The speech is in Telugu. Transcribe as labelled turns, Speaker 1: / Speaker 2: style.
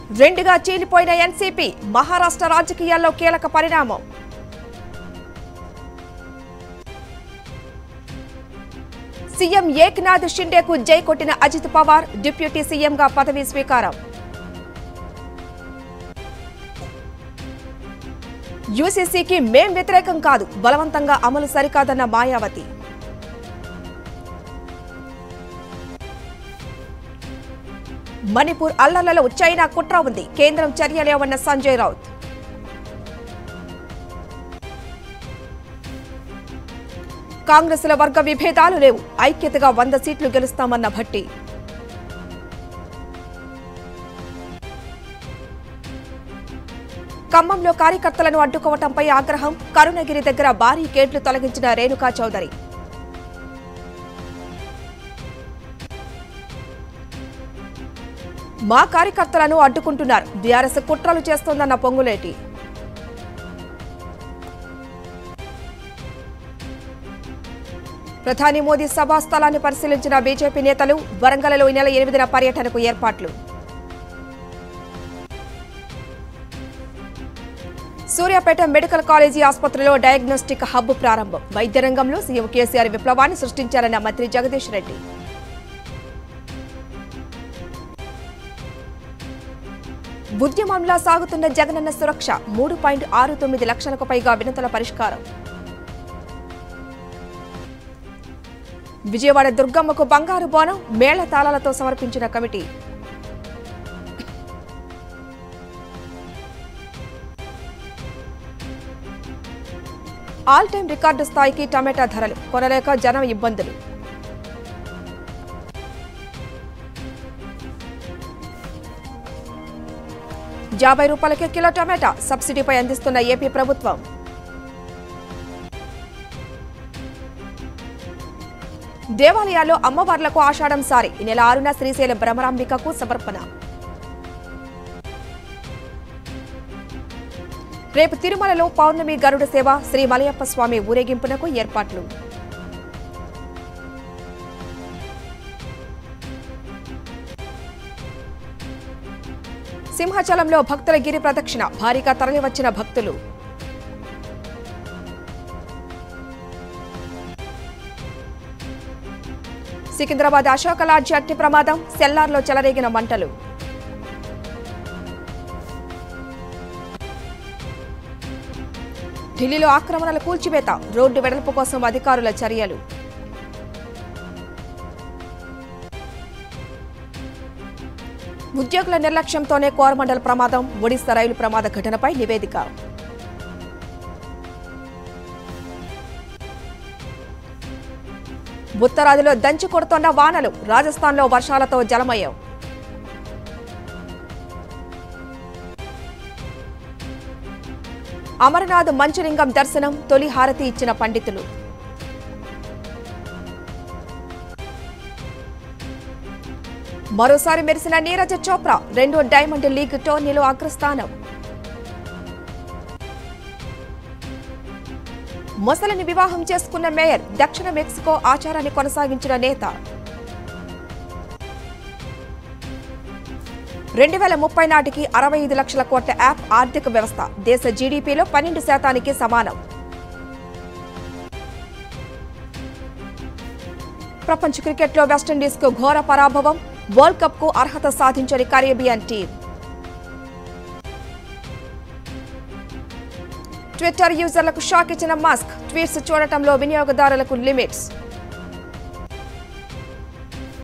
Speaker 1: రెండుగా చీలిపోయిన ఎన్సీపీ మహారాష్ట్ర రాజకీయాల్లో కీలక పరిణామం సీఎం ఏక్నాథ్ షిండేకు జై కొట్టిన అజిత్ పవార్ డిప్యూటీ సీఎంగా పదవీ స్వీకారం యూసీసీకి మేం వ్యతిరేకం కాదు బలవంతంగా అమలు సరికాదన్న మాయావతి మణిపూర్ అల్లర్లలో చైనా కుట్ర ఉంది కేంద్రం చర్యలేవన్న సంజయ్ రౌత్ కాంగ్రెసుల వర్గ విభేదాలు లేవు ఐక్యతగా వంద సీట్లు గెలుస్తామన్న భట్టి ఖమ్మంలో కార్యకర్తలను అడ్డుకోవటంపై ఆగ్రహం కరుణగిరి దగ్గర భారీ గేట్లు తొలగించిన రేణుకా చౌదరి మా కార్యకర్తలను అడ్డుకుంటున్నారు బీఆర్ఎస్ కుట్రలు చేస్తోందన్న పొంగులేటి ప్రధాని మోదీ సభా స్థలాన్ని పరిశీలించిన బీజేపీ నేతలు వరంగల్లో ఈ నెల ఎనిమిదిన పర్యటనకు ఏర్పాట్లు సూర్యాపేట మెడికల్ కాలేజీ ఆసుపత్రిలో డయాగ్నోస్టిక్ హబ్ ప్రారంభం వైద్య రంగంలో సీఎం కేసీఆర్ విప్లవాన్ని సృష్టించారన్న మంత్రి జగదీష్ రెడ్డి ఉద్యమంలా సాగుతున్న జగనన్న సురక్ష మూడు పాయింట్ ఆరు తొమ్మిది లక్షలకు పైగా వినతుల పరిష్కారం విజయవాడ దుర్గమ్మకు బంగారు బోనం మేళ తాళాలతో సమర్పించిన కమిటీ ఆల్ టైం రికార్డు స్థాయికి టమాటా ధరలు కొనలేక జనం ఇబ్బందులు యాభై రూపాయలకే కిలో టమాటా సబ్సిడీపై అందిస్తున్న ఏపీ ప్రభుత్వం దేవాలయాల్లో అమ్మవార్లకు ఆషాఢం సారి ఈ నెల ఆరున శ్రీశైలం భ్రమరాంబికకు సమర్పణ రేపు తిరుమలలో పౌర్ణమి గరుడ సేవ శ్రీ మలయప్ప స్వామి ఊరేగింపునకు ఏర్పాట్లు సింహాచలంలో భక్తుల గిరి ప్రదక్షిణ భారీగా తరలివచ్చిన భక్తులు సికింద్రాబాద్ అశోక లాడ్జి అట్టి ప్రమాదం సెల్లార్లో చెలరేగిన మంటలు ఢిల్లీలో ఆక్రమణల కూల్చివేత రోడ్డు వెడల్పు కోసం అధికారుల చర్యలు ఉద్యోగుల నిర్లక్ష్యంతోనే కోరమండల్ ప్రమాదం ఒడిశా రైలు ప్రమాద ఘటనపై నివేదిక ఉత్తరాదిలో దంచి కొడుతోన్న వానలు రాజస్థాన్లో వర్షాలతో జలమయం అమరనాథ్ మంచులింగం దర్శనం తొలి హారతి ఇచ్చిన పండితులు మరోసారి మెరిసిన నీరజ్ చోప్రా రెండో డైమండ్ లీగ్ టోర్నీలో అగ్రస్థానం మొసలిని వివాహం చేసుకున్న మేయర్ దక్షిణ మెక్సికో ఆచారాన్ని కొనసాగించిన నేత రెండు వేల ముప్పై నాటికి అరవై ఐదు లక్షల కోట్ల యాప్ ఆర్థిక వ్యవస్థ దేశ జీడీపీలో పన్నెండు శాతానికి సమానం ప్రపంచ క్రికెట్లో వెస్టిండీస్కు ఘోర పరాభవం వరల్డ్ కప్కు అర్హత సాధించని కరేబియన్ టీం ట్విట్టర్ యూజర్లకు షాక్ ఇచ్చిన మస్క్ ట్వీట్స్ చూడటంలో వినియోగదారులకు లిమిట్స్